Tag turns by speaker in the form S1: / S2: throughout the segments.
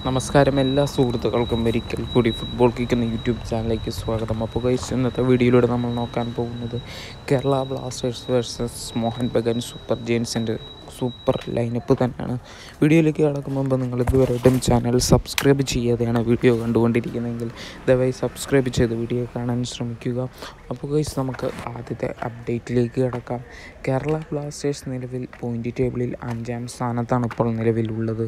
S1: നമസ്കാരം എല്ലാ സുഹൃത്തുക്കൾക്കും ഒരിക്കൽ കൂടി ഫുട്ബോൾ കിക്ക് എന്ന യൂട്യൂബ് ചാനലിലേക്ക് സ്വാഗതം അപ്പോൾ ഗൈസ് ഇന്നത്തെ വീഡിയോയിലൂടെ നമ്മൾ നോക്കാൻ പോകുന്നത് Kerala Blasters versus Mohun Bagan super ജെയിൻസിൻ്റെ സൂപ്പർ ലൈനപ്പ് തന്നെയാണ് വീഡിയോയിലേക്ക് കടക്കും മുമ്പ് നിങ്ങൾ ഇതുവരെയായിട്ടും ചാനൽ സബ്സ്ക്രൈബ് ചെയ്യാതെയാണ് വീഡിയോ കണ്ടുകൊണ്ടിരിക്കുന്നതെങ്കിൽ ദയവായി സബ്സ്ക്രൈബ് ചെയ്ത് വീഡിയോ കാണാൻ ശ്രമിക്കുക അപ്പോൾ ഗൈസ് നമുക്ക് ആദ്യത്തെ അപ്ഡേറ്റിലേക്ക് കിടക്കാം കേരള ബ്ലാസ്റ്റേഴ്സ് നിലവിൽ പോയിൻ്റ് ടേബിളിൽ അഞ്ചാം സ്ഥാനത്താണ് ഇപ്പോൾ നിലവിലുള്ളത്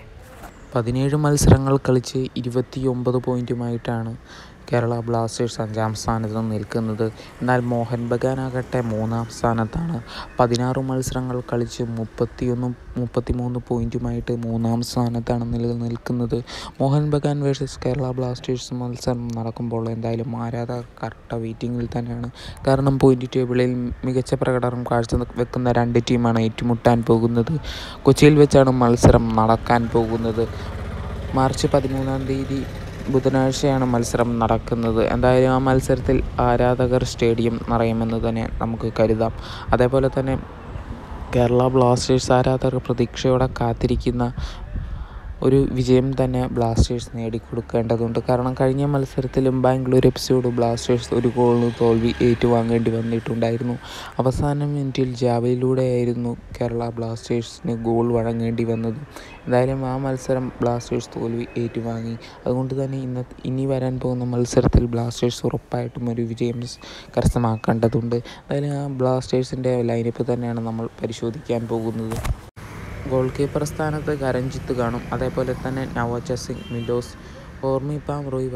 S1: പതിനേഴ് മത്സരങ്ങൾ കളിച്ച് ഇരുപത്തിയൊമ്പത് പോയിൻറ്റുമായിട്ടാണ് കേരള ബ്ലാസ്റ്റേഴ്സ് അഞ്ചാം സ്ഥാനത്ത് നിൽക്കുന്നത് എന്നാൽ മോഹൻ ബഗാനാകട്ടെ മൂന്നാം സ്ഥാനത്താണ് പതിനാറ് മത്സരങ്ങൾ കളിച്ച് മുപ്പത്തിയൊന്ന് മുപ്പത്തിമൂന്ന് പോയിൻറ്റുമായിട്ട് മൂന്നാം സ്ഥാനത്താണ് നിലനിൽക്കുന്നത് മോഹൻ ബഗാൻ വേഴ്സസ് കേരള ബ്ലാസ്റ്റേഴ്സ് മത്സരം നടക്കുമ്പോൾ എന്തായാലും ആരാധകർ കറക്റ്റ് വെയിറ്റിങ്ങിൽ തന്നെയാണ് കാരണം പോയിൻ്റ് ടേബിളിൽ മികച്ച പ്രകടനം കാഴ്ച വെക്കുന്ന രണ്ട് ടീമാണ് ഏറ്റുമുട്ടാൻ പോകുന്നത് കൊച്ചിയിൽ വെച്ചാണ് മത്സരം നടക്കാൻ പോകുന്നത് മാർച്ച് പതിമൂന്നാം തീയതി ബുധനാഴ്ചയാണ് മത്സരം നടക്കുന്നത് എന്തായാലും ആ മത്സരത്തിൽ ആരാധകർ സ്റ്റേഡിയം നിറയുമെന്ന് തന്നെ നമുക്ക് കരുതാം അതേപോലെ തന്നെ കേരള ബ്ലാസ്റ്റേഴ്സ് ആരാധകർ പ്രതീക്ഷയോടെ കാത്തിരിക്കുന്ന ഒരു വിജയം തന്നെ ബ്ലാസ്റ്റേഴ്സ് നേടിക്കൊടുക്കേണ്ടതുണ്ട് കാരണം കഴിഞ്ഞ മത്സരത്തിലും ബാംഗ്ലൂർ എഫ്സിയോട് ബ്ലാസ്റ്റേഴ്സ് ഒരു ഗോളിന് തോൽവി ഏറ്റുവാങ്ങേണ്ടി വന്നിട്ടുണ്ടായിരുന്നു അവസാന മിനിറ്റിൽ ജാവയിലൂടെയായിരുന്നു കേരള ബ്ലാസ്റ്റേഴ്സിന് ഗോൾ വഴങ്ങേണ്ടി വന്നത് എന്തായാലും ആ മത്സരം ബ്ലാസ്റ്റേഴ്സ് തോൽവി ഏറ്റുവാങ്ങി അതുകൊണ്ട് തന്നെ ഇന്ന ഇനി വരാൻ പോകുന്ന മത്സരത്തിൽ ബ്ലാസ്റ്റേഴ്സ് ഉറപ്പായിട്ടും ഒരു വിജയം കരസ്ഥമാക്കേണ്ടതുണ്ട് എന്തായാലും ആ ബ്ലാസ്റ്റേഴ്സിൻ്റെ ലൈനപ്പ് തന്നെയാണ് നമ്മൾ പരിശോധിക്കാൻ പോകുന്നത് ഗോൾ കീപ്പർ സ്ഥാനത്ത് കരഞ്ജിത്ത് കാണും അതേപോലെ തന്നെ നവാജ സിംഗ് മിലോസ് ഓർമിപ്പാം റോയ്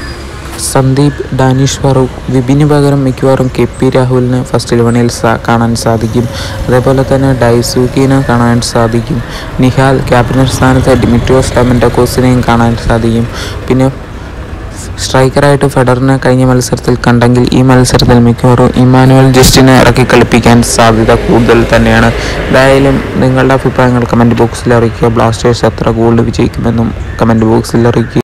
S1: സന്ദീപ് ഡാനിഷ് ഫറൂഖ് വിപിന് പകരം മിക്കവാറും കെ പി രാഹുലിന് ഫസ്റ്റ് ഇലവനിൽ കാണാൻ സാധിക്കും അതേപോലെ തന്നെ ഡൈസൂക്കിനെ കാണാൻ സാധിക്കും നിഹാൽ ക്യാപ്റ്റൻ സ്ഥാനത്ത് ഡിമിട്രിയോസ് ലെമൻഡക്കോസിനെയും കാണാൻ സാധിക്കും പിന്നെ സ്ട്രൈക്കറായിട്ട് ഫെഡറിനെ കഴിഞ്ഞ മത്സരത്തിൽ കണ്ടെങ്കിൽ ഈ മത്സരത്തിൽ മിക്കവാറും ഇമാനുവൽ ജസ്റ്റിനെ ഇറക്കി കളിപ്പിക്കാൻ സാധ്യത കൂടുതൽ തന്നെയാണ് എന്തായാലും നിങ്ങളുടെ അഭിപ്രായങ്ങൾ കമൻറ്റ് ബോക്സിൽ അറിയിക്കുക ബ്ലാസ്റ്റേഴ്സ് എത്ര ഗോളിൽ വിജയിക്കുമെന്നും കമൻറ്റ് ബോക്സിൽ അറിയിക്കുക